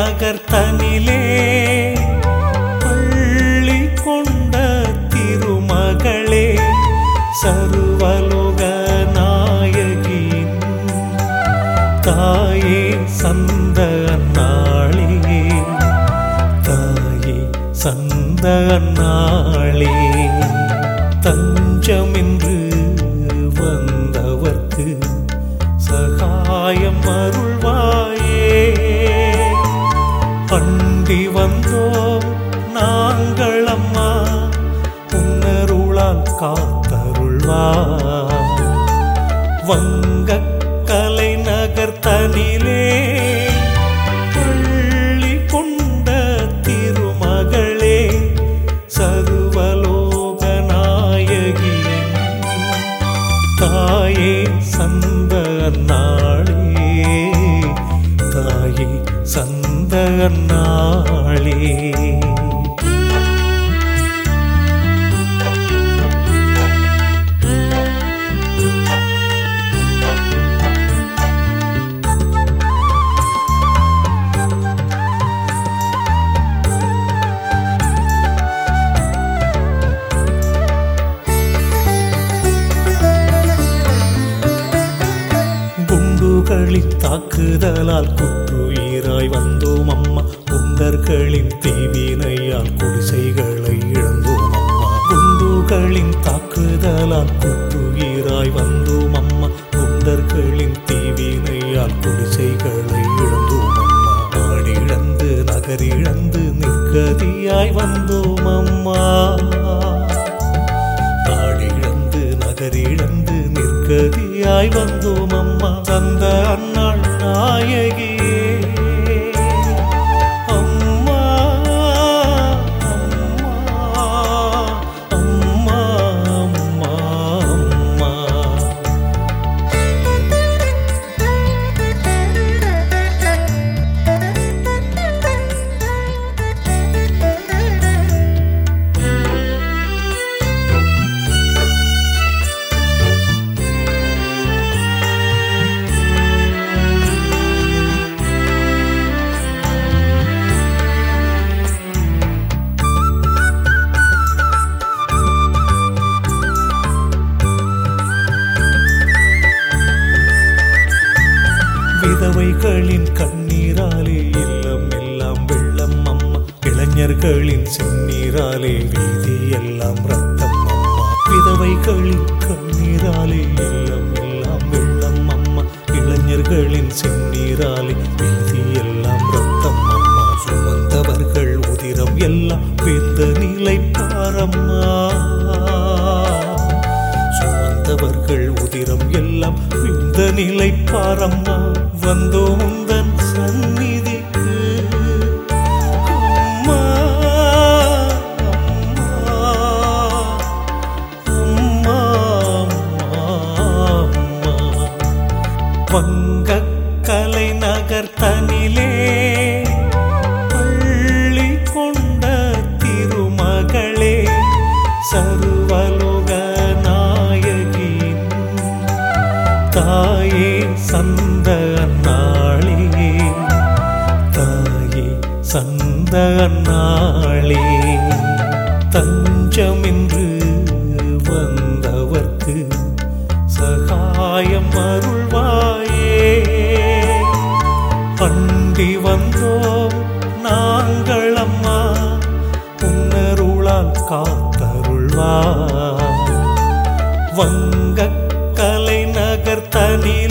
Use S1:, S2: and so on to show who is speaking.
S1: நகர்த்தனிலே பள்ளி கொண்ட திருமகளே சர்வலோக நாயகியின் தாயே சந்த நாளே தாயே சந்த நாளே தஞ்சமின்று வந்தவர்க்கு சகாயம் அருள்வாயே பண்டி வந்தோம் நாங்கள் அம்மா உன்னருளால் காத்தருள்வா வங்கக் கலை நகர்த்தனிலே பள்ளி கொண்ட திருமகளே சர்வலோக நாயகியின் தாயே சந்த நாளே தாயே சந்த நாளே குண்டுகளின் தாக்குதலால் குற்றுயிராய் வந்தோம் அம்மா குண்டர்களின் தீவினையால் குடிசைகளை இழந்தோம் அம்மா குண்டுகளின் தாக்குதலால் குற்றுயிராய் வந்தோம் அம்மா குண்டர்களின் தீவினையால் குடிசைகளை இழந்தோம் அம்மா நாடிழந்து நகரிழந்து நிற்கதியாய் வந்தோம் அம்மா நாடிழந்து நகரிழந்து நிற்கதியாய் வந்தோம் அம்மா தந்த அன்னாள் நாயகியே அம்மா அம்மா அம்மா அம்மா அம்மா விதவைகளின் கண்ணீராலே இல்லம் எல்லாம் வெள்ளம் அம்மா இளைஞர்களின் செந்நீராலே வீதி எல்லாம் ரத்தம் அம்மா விதவைகளின் கண்ணீராலே இல்லம் எல்லாம் வெள்ளம் அம்மா இளைஞர்களின் செந்நீராலே வீதி எல்லாம் ரத்தம் அம்மா சுமந்தவர்கள் உதிரம் எல்லாம் வேந்த நிலை பாரம்மா சுமந்தவர்கள் உதிரம் எல்லாம் விந்த நிலை பாரம்மா வந்தோம் உந்தன் சந்நிதிக்கு அம்மா, அம்மா, அம்மா, அம்மா. வங்கக் கலை நகர்த்தனிலே பள்ளி கொண்ட திருமகளே சர்வலோக நாயகியின் தாயே சந்த நாளே தாயே சந்த நாளே தஞ்சமின்று வந்தவர்க்கு சகாயம் அருள்வாயே பண்டி வந்தோம் நாங்கள் அம்மா உன்னருளால் காத்தருள்வா வங்கக் கலை நகர்த்தனிலே